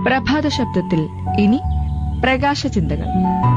പ്രഭാത ശബ്ദത്തിൽ ഇനി പ്രകാശ ചിന്തകൾ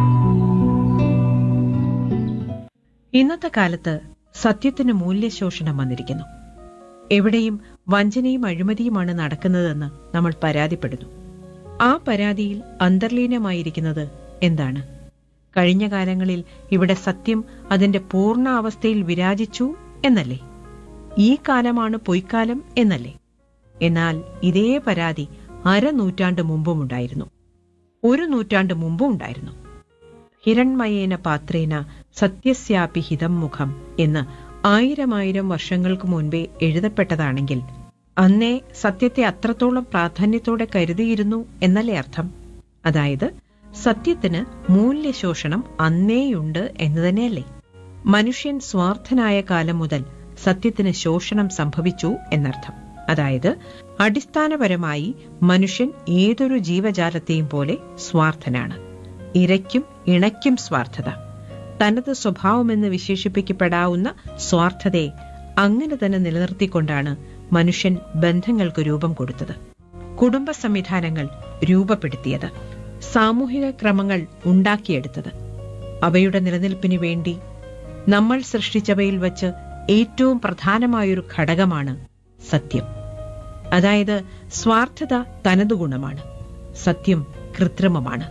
ഇന്നത്തെ കാലത്ത് സത്യത്തിന് മൂല്യശോഷണം വന്നിരിക്കുന്നു എവിടെയും വഞ്ചനയും അഴിമതിയുമാണ് നടക്കുന്നതെന്ന് നമ്മൾ പരാതിപ്പെടുന്നു ആ പരാതിയിൽ അന്തർലീനമായിരിക്കുന്നത് എന്താണ് കഴിഞ്ഞ കാലങ്ങളിൽ ഇവിടെ സത്യം അതിന്റെ പൂർണ്ണ അവസ്ഥയിൽ വിരാജിച്ചു എന്നല്ലേ ഈ കാലമാണ് പൊയ്ക്കാലം എന്നല്ലേ എന്നാൽ ഇതേ പരാതി അരനൂറ്റാണ്ട് മുമ്പും ഉണ്ടായിരുന്നു ഒരു നൂറ്റാണ്ട് മുമ്പും ഉണ്ടായിരുന്നു ഹിരൺമയേന പാത്രേന സത്യസ്യാപി ഹിതം മുഖം എന്ന് ആയിരമായിരം വർഷങ്ങൾക്ക് മുൻപേ എഴുതപ്പെട്ടതാണെങ്കിൽ അന്നേ സത്യത്തെ അത്രത്തോളം പ്രാധാന്യത്തോടെ കരുതിയിരുന്നു എന്നല്ലേ അർത്ഥം അതായത് സത്യത്തിന് മൂല്യശോഷണം അന്നേയുണ്ട് എന്ന് തന്നെയല്ലേ മനുഷ്യൻ സ്വാർത്ഥനായ കാലം മുതൽ സത്യത്തിന് ശോഷണം സംഭവിച്ചു എന്നർത്ഥം അതായത് അടിസ്ഥാനപരമായി മനുഷ്യൻ ഏതൊരു ജീവജാലത്തെയും പോലെ സ്വാർത്ഥനാണ് ഇരയ്ക്കും ഇണയ്ക്കും സ്വാർത്ഥത തനത് സ്വഭാവമെന്ന് വിശേഷിപ്പിക്കപ്പെടാവുന്ന സ്വാർത്ഥതയെ അങ്ങനെ തന്നെ നിലനിർത്തിക്കൊണ്ടാണ് മനുഷ്യൻ ബന്ധങ്ങൾക്ക് രൂപം കൊടുത്തത് കുടുംബ സംവിധാനങ്ങൾ രൂപപ്പെടുത്തിയത് സാമൂഹിക ക്രമങ്ങൾ ഉണ്ടാക്കിയെടുത്തത് അവയുടെ നിലനിൽപ്പിന് വേണ്ടി നമ്മൾ സൃഷ്ടിച്ചവയിൽ വച്ച് ഏറ്റവും പ്രധാനമായൊരു ഘടകമാണ് സത്യം അതായത് സ്വാർത്ഥത തനതു ഗുണമാണ് സത്യം കൃത്രിമമാണ്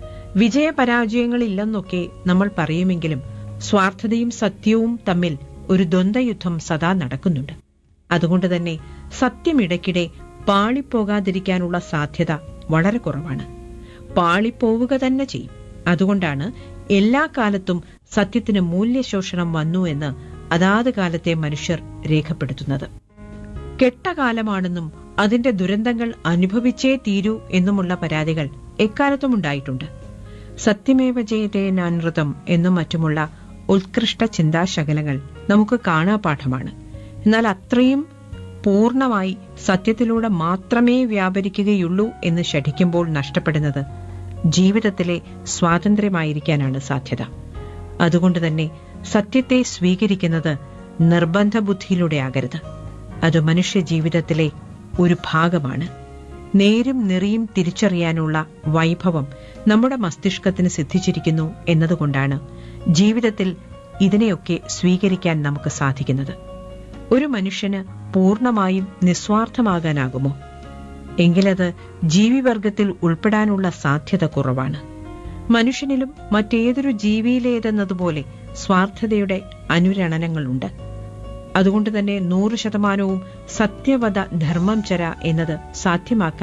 വിജയപരാജയങ്ങളില്ലെന്നൊക്കെ നമ്മൾ പറയുമെങ്കിലും സ്വാർത്ഥതയും സത്യവും തമ്മിൽ ഒരു ദ്വന്ദ്വയുദ്ധം സദാ നടക്കുന്നുണ്ട് അതുകൊണ്ട് തന്നെ സത്യം ഇടയ്ക്കിടെ പാളിപ്പോകാതിരിക്കാനുള്ള സാധ്യത വളരെ കുറവാണ് പാളിപ്പോവുക തന്നെ ചെയ്യും അതുകൊണ്ടാണ് എല്ലാ കാലത്തും സത്യത്തിന് മൂല്യശോഷണം വന്നു എന്ന് അതാത് കാലത്തെ മനുഷ്യർ രേഖപ്പെടുത്തുന്നത് കെട്ടകാലമാണെന്നും അതിന്റെ ദുരന്തങ്ങൾ അനുഭവിച്ചേ തീരൂ എന്നുമുള്ള പരാതികൾ എക്കാലത്തും ഉണ്ടായിട്ടുണ്ട് സത്യമേവ ജയതേനാനൃതം എന്നും മറ്റുമുള്ള ഉത്കൃഷ്ട ചിന്താശകലങ്ങൾ നമുക്ക് കാണാപാഠമാണ് എന്നാൽ അത്രയും പൂർണ്ണമായി സത്യത്തിലൂടെ മാത്രമേ വ്യാപരിക്കുകയുള്ളൂ എന്ന് ശഠിക്കുമ്പോൾ നഷ്ടപ്പെടുന്നത് ജീവിതത്തിലെ സ്വാതന്ത്ര്യമായിരിക്കാനാണ് സാധ്യത അതുകൊണ്ട് തന്നെ സത്യത്തെ സ്വീകരിക്കുന്നത് നിർബന്ധ ബുദ്ധിയിലൂടെ ആകരുത് അത് മനുഷ്യ ജീവിതത്തിലെ ഒരു ഭാഗമാണ് നേരും നെറിയും തിരിച്ചറിയാനുള്ള വൈഭവം നമ്മുടെ മസ്തിഷ്കത്തിന് സിദ്ധിച്ചിരിക്കുന്നു എന്നതുകൊണ്ടാണ് ജീവിതത്തിൽ ഇതിനെയൊക്കെ സ്വീകരിക്കാൻ നമുക്ക് സാധിക്കുന്നത് ഒരു മനുഷ്യന് പൂർണ്ണമായും നിസ്വാർത്ഥമാകാനാകുമോ എങ്കിലത് ജീവിവർഗത്തിൽ ഉൾപ്പെടാനുള്ള സാധ്യത കുറവാണ് മനുഷ്യനിലും മറ്റേതൊരു ജീവിയിലേതെന്നതുപോലെ സ്വാർത്ഥതയുടെ അനുരണനങ്ങളുണ്ട് അതുകൊണ്ട് തന്നെ നൂറ് ശതമാനവും സത്യവത ധർമ്മം ചര എന്നത് സാധ്യമാക്കാൻ